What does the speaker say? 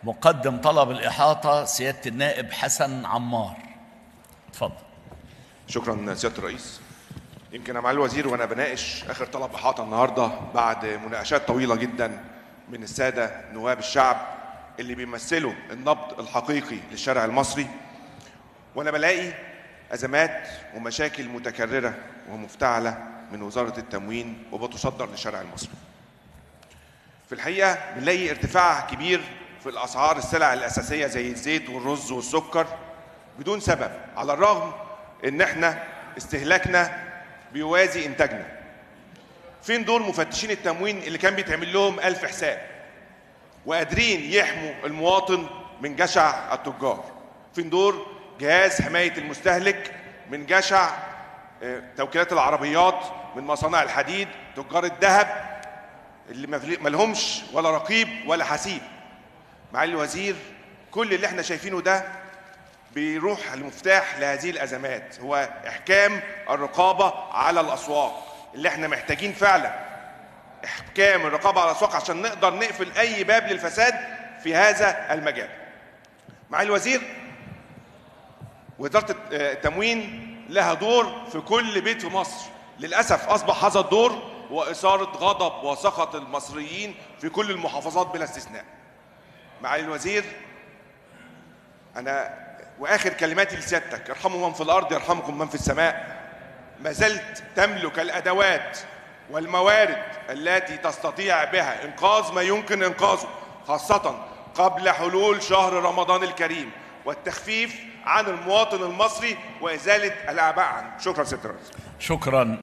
مقدم طلب الإحاطة سيادة النائب حسن عمار اتفضل شكرا سياده الرئيس يمكن يا معالي الوزير وانا بناقش اخر طلب احاطه النهارده بعد مناقشات طويله جدا من الساده نواب الشعب اللي بيمثلوا النبض الحقيقي للشارع المصري وانا بلاقي ازمات ومشاكل متكرره ومفتعله من وزاره التموين وبتصدر للشارع المصري. في الحقيقه بنلاقي ارتفاع كبير في الاسعار السلع الاساسيه زي الزيت والرز والسكر بدون سبب على الرغم ان احنا استهلاكنا بيوازي انتاجنا فين دور مفتشين التموين اللي كان بيتعمل لهم ألف حساب وقادرين يحموا المواطن من جشع التجار فين دور جهاز حماية المستهلك من جشع آه، توكيلات العربيات من مصانع الحديد تجار الذهب اللي ما لهمش ولا رقيب ولا حسيب معالي الوزير كل اللي احنا شايفينه ده بيروح المفتاح لهذه الازمات هو احكام الرقابه على الاسواق اللي احنا محتاجين فعلا احكام الرقابه على الاسواق عشان نقدر نقفل اي باب للفساد في هذا المجال معالي الوزير وزاره التموين لها دور في كل بيت في مصر للاسف اصبح هذا الدور واثاره غضب وسخط المصريين في كل المحافظات بلا استثناء معالي الوزير انا واخر كلماتي لسيادتك ارحموا من في الارض يرحمكم من في السماء ما زلت تملك الادوات والموارد التي تستطيع بها انقاذ ما يمكن انقاذه خاصه قبل حلول شهر رمضان الكريم والتخفيف عن المواطن المصري وازاله الاعباء عنه شكرا سياده الرئيس شكرا